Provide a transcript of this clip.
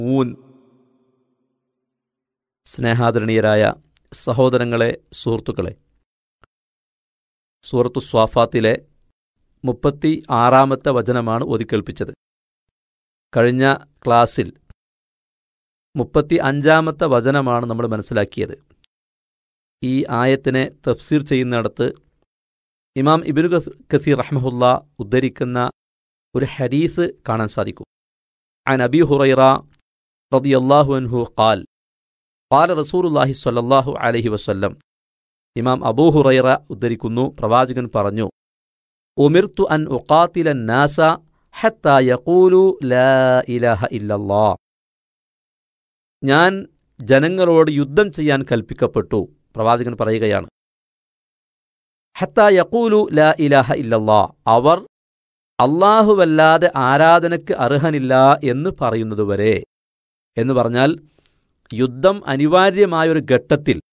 മൂൻ സ്നേഹാദരണീയരായ സഹോദരങ്ങളെ സുഹൃത്തുക്കളെ സൂറത്തു സ്വാഫാത്തിലെ മുപ്പത്തി ആറാമത്തെ വചനമാണ് ഓതിക്കേൾപ്പിച്ചത് കഴിഞ്ഞ ക്ലാസ്സിൽ മുപ്പത്തി അഞ്ചാമത്തെ വചനമാണ് നമ്മൾ മനസ്സിലാക്കിയത് ഈ ആയത്തിനെ തഫ്സീർ ചെയ്യുന്നിടത്ത് ഇമാം ഇബിനു കസീർ റഹ്മഹുല്ല ഉദ്ധരിക്കുന്ന ഒരു ഹദീസ് കാണാൻ സാധിക്കും عن أبي هريرة رضي الله عنه قال قال رسول الله صلى الله عليه وسلم ഇമാം അബൂ ഹുറൈറ ഉദ്ധരിക്കുന്നു പ്രവാചകൻ പറഞ്ഞു ഉമിർത്തു അൻ ഉഖാത്തില നാസ ഹത്ത യഖൂലു ലാ ഇലാഹ ഇല്ലല്ലാ ഞാൻ ജനങ്ങളോട് യുദ്ധം ചെയ്യാൻ കൽപ്പിക്കപ്പെട്ടു പ്രവാചകൻ പറയുകയാണ് ഹത്ത യഖൂലു ലാ ഇലാഹ ഇല്ലല്ലാ അവർ അള്ളാഹുവല്ലാതെ ആരാധനയ്ക്ക് അർഹനില്ല എന്ന് പറയുന്നതുവരെ എന്ന് പറഞ്ഞാൽ യുദ്ധം അനിവാര്യമായൊരു ഘട്ടത്തിൽ